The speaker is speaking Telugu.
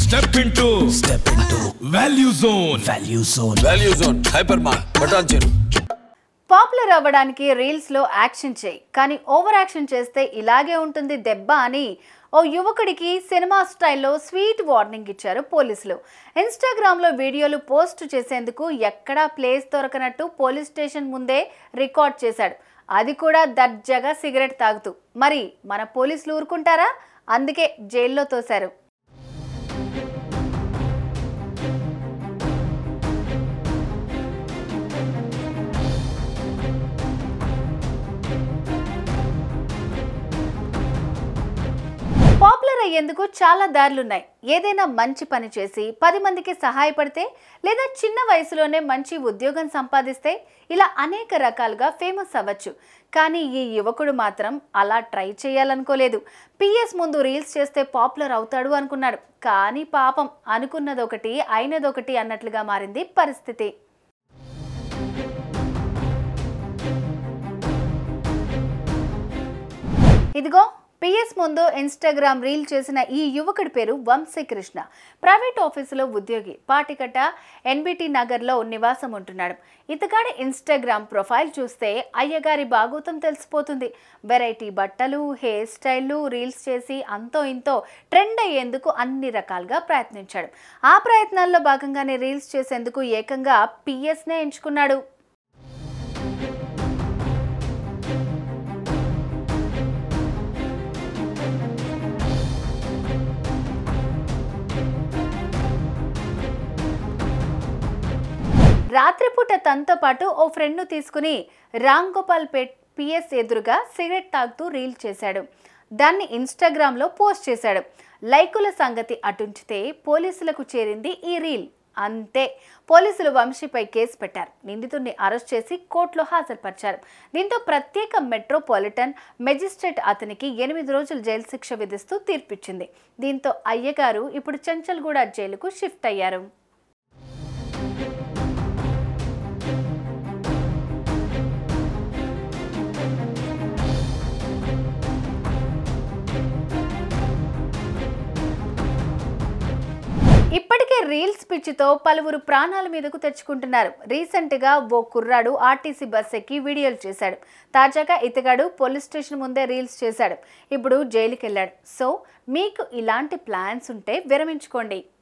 step into step into value zone value zone value zone hyper mark బటాన్ చెరు పాపులర్ అవ్వడానికి రీల్స్లో యాక్షన్ చేయి కానీ ఓవర్ యాక్షన్ చేస్తే ఇలాగే ఉంటుంది దెబ్బ అని ఓ యువకుడికి సినిమా స్టైల్లో స్వీట్ వార్నింగ్ ఇచ్చారు పోలీసులు ఇన్స్టాగ్రామ్లో వీడియోలు పోస్ట్ చేసేందుకు ఎక్కడా ప్లేస్ దొరకనట్టు పోలీస్ స్టేషన్ ముందే రికార్డ్ చేశాడు అది కూడా దర్జాగా సిగరెట్ తాగుతూ మరి మన పోలీసులు ఊరుకుంటారా అందుకే జైల్లో తోశారు పాపులర్ అయ్యేందుకు చాలా దారులున్నాయి ఏదైనా మంచి పని చేసి పది మందికి సహాయపడితే లేదా చిన్న వయసులోనే మంచి ఉద్యోగం సంపాదిస్తే ఇలా అనేక రకాలుగా ఫేమస్ అవ్వచ్చు కానీ ఈ యువకుడు మాత్రం అలా ట్రై చేయాలనుకోలేదు పిఎస్ ముందు రీల్స్ చేస్తే పాపులర్ అవుతాడు అనుకున్నాడు కానీ పాపం అనుకున్నదొకటి అయినదొకటి అన్నట్లుగా మారింది పరిస్థితి ఇదిగో పిఎస్ ముందు ఇన్స్టాగ్రామ్ రీల్ చేసిన ఈ యువకుడి పేరు వంశీకృష్ణ ప్రైవేట్ ఆఫీసులో ఉద్యోగి పాటికట్ట ఎన్బిటి నగర్లో నివాసం ఉంటున్నాడు ఇతగాడి ఇన్స్టాగ్రామ్ ప్రొఫైల్ చూస్తే అయ్యగారి బాగోతం తెలిసిపోతుంది వెరైటీ బట్టలు హెయిర్ స్టైళ్ళు రీల్స్ చేసి అంతో ఇంతో ట్రెండ్ అయ్యేందుకు అన్ని రకాలుగా ప్రయత్నించాడు ఆ ప్రయత్నాల్లో భాగంగానే రీల్స్ చేసేందుకు ఏకంగా పిఎస్నే ఎంచుకున్నాడు రాత్రిపూట తనతో పాటు ఓ ఫ్రెండ్ను తీసుకుని రామ్ గోపాల్ పేట్ పిఎస్ ఎదురుగా సిగరెట్ తాగుతూ రీల్ చేశాడు దాన్ని ఇన్స్టాగ్రామ్లో పోస్ట్ చేశాడు లైకుల సంగతి అటుంచితే పోలీసులకు చేరింది ఈ రీల్ అంతే పోలీసులు వంశీపై కేసు పెట్టారు నిందితుడిని అరెస్ట్ చేసి కోర్టులో హాజరుపరిచారు దీంతో ప్రత్యేక మెట్రోపాలిటన్ మెజిస్ట్రేట్ అతనికి ఎనిమిది రోజులు జైలు శిక్ష విధిస్తూ తీర్పిచ్చింది దీంతో అయ్యగారు ఇప్పుడు చెంచల్గూడ జైలుకు షిఫ్ట్ అయ్యారు ఇప్పటికే రీల్స్ పిచ్చితో పలువురు ప్రాణాల మీదకు తెచ్చుకుంటున్నారు రీసెంట్గా ఓ కుర్రాడు ఆర్టీసీ బస్ ఎక్కి వీడియోలు చేశాడు తాజాగా ఇతగాడు పోలీస్ స్టేషన్ ముందే రీల్స్ చేశాడు ఇప్పుడు జైలుకి వెళ్ళాడు సో మీకు ఇలాంటి ప్లాన్స్ ఉంటే విరమించుకోండి